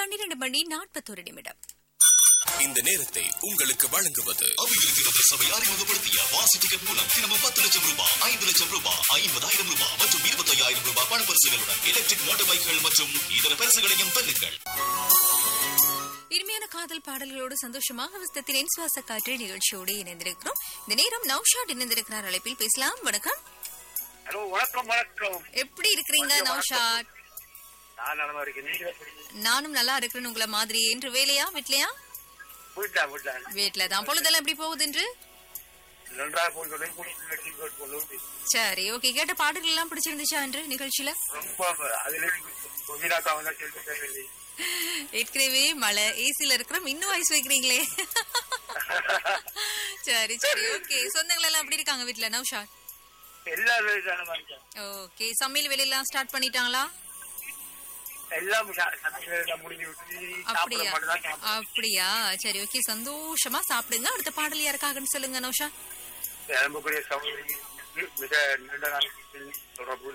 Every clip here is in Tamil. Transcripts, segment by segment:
பன்னிரண்டு மணி நாற்பத்தொரு நிமிடம் இந்த நேரத்தை உங்களுக்கு வழங்குவது அபிவிருத்தி சபை அறிமுகப்படுத்திய வாசி டிக்கெட் மூலம் தினமும் பத்து லட்சம் ரூபாய் ஐந்து லட்சம் ரூபாய் ஐம்பதாயிரம் ரூபாய் மற்றும் இருபத்தையாயிரம் ரூபாய் பண பரிசுகளுடன் எலக்ட்ரிக் மோட்டார் பைக்குகள் மற்றும் இதர பரிசுகளையும் வெல்லுங்கள் இனிமையான காதல் பாடல்களோடு சந்தோஷமாக வசத்தின் சுவாச காற்று நிகழ்ச்சியோடு இணைந்திருக்கிறோம் இந்த நேரம் நௌஷாட் இணைந்திருக்கிறார் அழைப்பில் பேசலாம் வணக்கம் ஹலோ வணக்கம் வணக்கம் எப்படி இருக்கிறீங்க நௌஷாட் நான் நலமா இருக்கேன் நீங்க எப்படி இருக்கீங்க? நானும் நல்லா இருக்கிறேன் உங்களை மாதிரி என்று வேலையா வீட்லயா வீட்டுல வீட்டுல வீட்ல தான் பொழுதெல்லாம் எப்படி போகுது என்று நன்றாக போய் கொண்டு குடிச்சு டீ போட்டு கொண்டு சரி ஓகே கேட்ட பாடல்கள் எல்லாம் பிடிச்சிருந்துச்சா என்று நிகழ்ச்சியில ரொம்ப அதுல வீணாக்கா வந்தா கேட்டு தேவையில்லை ஏற்கனவே மழை ஏசில இருக்கிறோம் இன்னும் ஐஸ் வைக்கிறீங்களே சரி சரி ஓகே சொந்தங்கள் எல்லாம் எப்படி இருக்காங்க வீட்ல நௌஷாட் எல்லாரும் நலமா இருக்கேன் ஓகே சமையல் வேலையெல்லாம் ஸ்டார்ட் பண்ணிட்டாங்களா எல்லாம் ச- சமையல் எல்லாம் முடிஞ்சு விட்டு சாப்பிட அப்படியா மட்டும் தான் சாப்பிடுறேன். அப்படியா சரி ஓகே சந்தோஷமா சாப்பிடுங்க அடுத்த பாடல் யாருக்காகன்னு சொல்லுங்க நௌஷா அன்புக்குரிய சகோதரி மிக நீண்ட நாளைக்கு தொடர்பு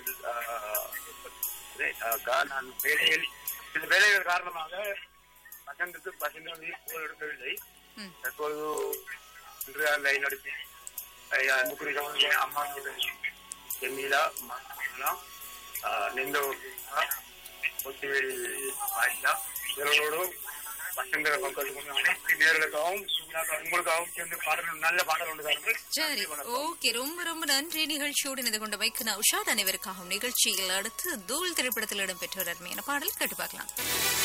அக்கா நான் வேலையில் சில வேலைகள் காரணமாக பசங்களுக்கு பசங்க போல் எடுக்கவில்லை ம். தற்போது இன்று லைன் அடித்து அன்புக்குரிய சகோதரி அம்மா ஜெமீலா மகளா நின்ற ஒத்திவேல் ஆயிஷா இவர்களோடும் பசங்க மக்களுக்கும் அனைத்து நேர்களுக்காகவும் உங்களுக்காகவும் சேர்ந்து பாடல் நல்ல பாடல் ஒன்று தாருங்கள் சரி ஓகே ரொம்ப ரொம்ப நன்றி நிகழ்ச்சியோடு இணைந்து கொண்ட வைக்க நௌஷாத் அனைவருக்காகவும் நிகழ்ச்சியில் அடுத்து தூள் திரைப்படத்தில் இடம்பெற்ற ஒரு அருமையான பாடல் கேட்டு பார்க்கலாம்